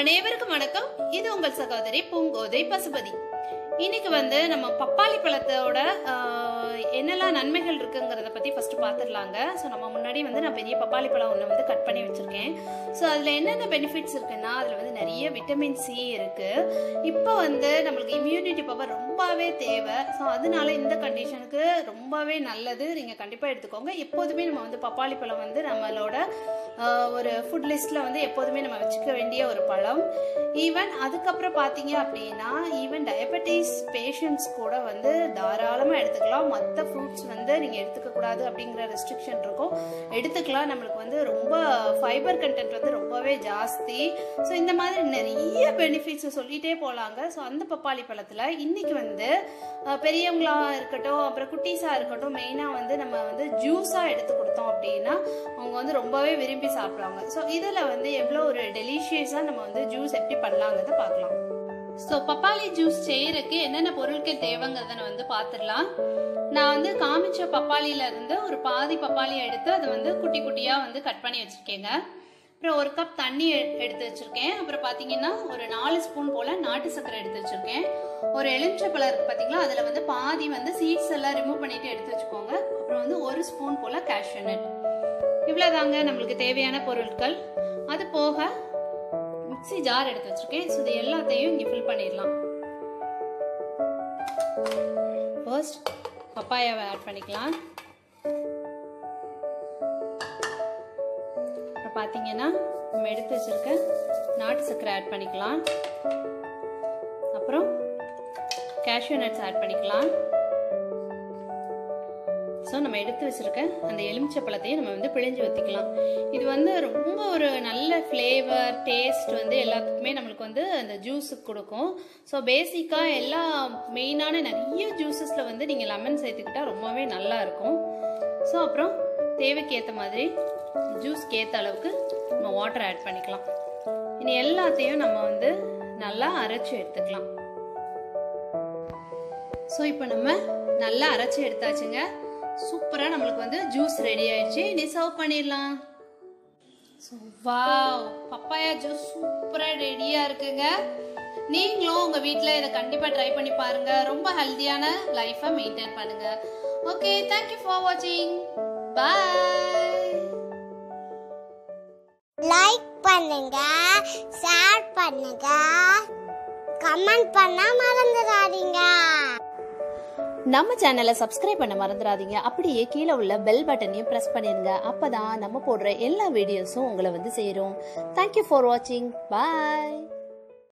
அனைவருக்கும் வணக்கம் இது உங்கள் சகோதரி பூங்கோதை பசுபதி இன்னைக்கு வந்து நம்ம பப்பாளி பழத்தோட ஆஹ், என்னெல்லாம் நன்மைகள் இருக்குங்கிறத பத்தி ஃபர்ஸ்ட் பார்த்துடலாங்க ஸோ நம்ம முன்னாடி வந்து நான் பெரிய பப்பாளி பழம் ஒன்று வந்து கட் பண்ணி வச்சிருக்கேன் ஸோ அதில் என்னென்ன பெனிஃபிட்ஸ் இருக்குன்னா அதில் வந்து நிறைய விட்டமின் சி இருக்கு இப்போ வந்து நம்மளுக்கு இம்யூனிட்டி பவர் ரொம்பவே தேவை ஸோ அதனால இந்த கண்டிஷனுக்கு ரொம்பவே நல்லது நீங்கள் கண்டிப்பாக எடுத்துக்கோங்க எப்போதுமே நம்ம வந்து பப்பாளி பழம் வந்து நம்மளோட ஆஹ், ஒரு ஃபுட் லிஸ்ட்டில் வந்து எப்போதுமே நம்ம வச்சுக்க வேண்டிய ஒரு பழம் ஈவன் அதுக்கப்புறம் பார்த்தீங்க அப்படின்னா ஈவன் டயபெட்டிஸ் பேஷண்ட்ஸ் கூட வந்து தாராளமாக எடுத்துக்கலாம் மற்ற ஃப்ரூட்ஸ் வந்து நீங்கள் எடுத்துக்கக்கூடாது அப்படிங்கிற ரெஸ்ட்ரிக்ஷன் இருக்கும் எடுத்துக்கலாம் நம்மளுக்கு வந்து ரொம்ப ஃபைபர் கண்டென்ட் வந்து ரொம்பவே ஜாஸ்தி ஸோ இந்த மாதிரி நிறைய பெனிஃபிட்ஸ் சொல்லிட்டே போகலாங்க ஸோ அந்த பப்பாளி பழத்தில் இன்னைக்கு வந்து அஹ், பெரியவங்களா இருக்கட்டும் அப்புறம் குட்டீஸாக இருக்கட்டும் மெயினாக வந்து நம்ம வந்து ஜூஸாக எடுத்து கொடுத்தோம் அப்படின்னா அவங்க வந்து ரொம்பவே விரும்பி சாப்பிடுவாங்க ஸோ இதில் வந்து எவ்வளோ ஒரு டெலிஷியஸாக நம்ம வந்து ஜூஸ் எப்படி பண்ணலாங்கிறத பார்க்கலாம் ஸோ பப்பாளி ஜூஸ் செய்யறதுக்கு என்னென்ன பொருட்கள் தேவைங்கிறத நான் வந்து பார்த்துடலாம் நான் வந்து காமிச்ச பப்பாளியில இருந்து ஒரு பாதி பப்பாளியை எடுத்து அதை வந்து குட்டி குட்டியாக வந்து கட் பண்ணி வச்சுருக்கேங்க அப்புறம் ஒரு கப் தண்ணி எ- எடுத்து வச்சிருக்கேன் அப்புறம் பார்த்தீங்கன்னா ஒரு நாலு ஸ்பூன் போல் நாட்டு சர்க்கரை எடுத்து வச்சிருக்கேன் ஒரு எலுமிச்சப்பழம் இருக்கு பார்த்தீங்களா அதில் வந்து பாதி வந்து சீட்ஸ் எல்லாம் ரிமூவ் பண்ணிட்டு எடுத்து வச்சுக்கோங்க அப்புறம் வந்து ஒரு ஸ்பூன் போல் cashew nut இவ்வளோதாங்க நம்மளுக்கு தேவையான பொருட்கள் அது போக மிக்ஸி ஜார் எடுத்து வச்சிருக்கேன் ஸோ இது எல்லாத்தையும் இங்கே ஃபில் பண்ணிடலாம் ஃபர்ஸ்ட் பப்பாயாவை ஆட் பண்ணிக்கலாம் அப்புறம் பார்த்தீங்கன்னா நம்ம எடுத்து வச்சிருக்க நாட்டு சர்க்கரை ஆட் பண்ணிக்கலாம் அப்புறம் cashew நட்ஸ் ஆட் பண்ணிக்கலாம் ஸோ நம்ம எடுத்து வச்சிருக்க அந்த எலுமிச்சை பழத்தையும் நம்ம வந்து பிழிஞ்சு ஊற்றிக்கலாம் இது வந்து ரொம்ப ஒரு நல்ல ஃப்ளேவர் டேஸ்ட் வந்து எல்லாத்துக்குமே நம்மளுக்கு வந்து அந்த ஜூஸுக்கு கொடுக்கும் ஸோ பேசிக்காக எல்லா மெயினான நிறைய ஜூஸஸில் வந்து நீங்கள் லெமன் சேர்த்துக்கிட்டா ரொம்பவே நல்லா இருக்கும் ஸோ அப்புறம் தேவைக்கு ஏற்ற மாதிரி ஜூஸ்க்கு ஏற்ற அளவுக்கு நம்ம வாட்டர் ஆட் பண்ணிக்கலாம் இனி எல்லாத்தையும் நம்ம வந்து நல்லா அரைச்சி எடுத்துக்கலாம் ஸோ இப்போ நம்ம நல்லா அரைச்சி எடுத்தாச்சுங்க சூப்பராக நம்மளுக்கு வந்து ஜூஸ் ரெடி ஆயிடுச்சு இனி சர்வ் பண்ணிடலாம் ஸோ வாவ் பப்பாயா ஜூஸ் சூப்பராக ரெடியாக இருக்குங்க நீங்களும் உங்கள் வீட்டில் இதை கண்டிப்பாக ட்ரை பண்ணி பாருங்க ரொம்ப ஹெல்த்தியான லைஃப்பை மெயின்டைன் பண்ணுங்க ஓகே தேங்க்யூ ஃபார் வாட்சிங் பாய் லைக் பண்ணுங்க ஷேர் பண்ணுங்க கமெண்ட் பண்ண மறந்துடாதீங்க நம்ம சேனலை சப்ஸ்கிரைப் பண்ண மறந்துடாதீங்க அப்படியே கீழே உள்ள பெல் பட்டனையும் ப்ரெஸ் பண்ணிருங்க அப்பதான் நம்ம போடுற எல்லா வீடியோஸும் உங்களை வந்து சேரும் தேங்க்யூ ஃபார் வாட்சிங் பாய்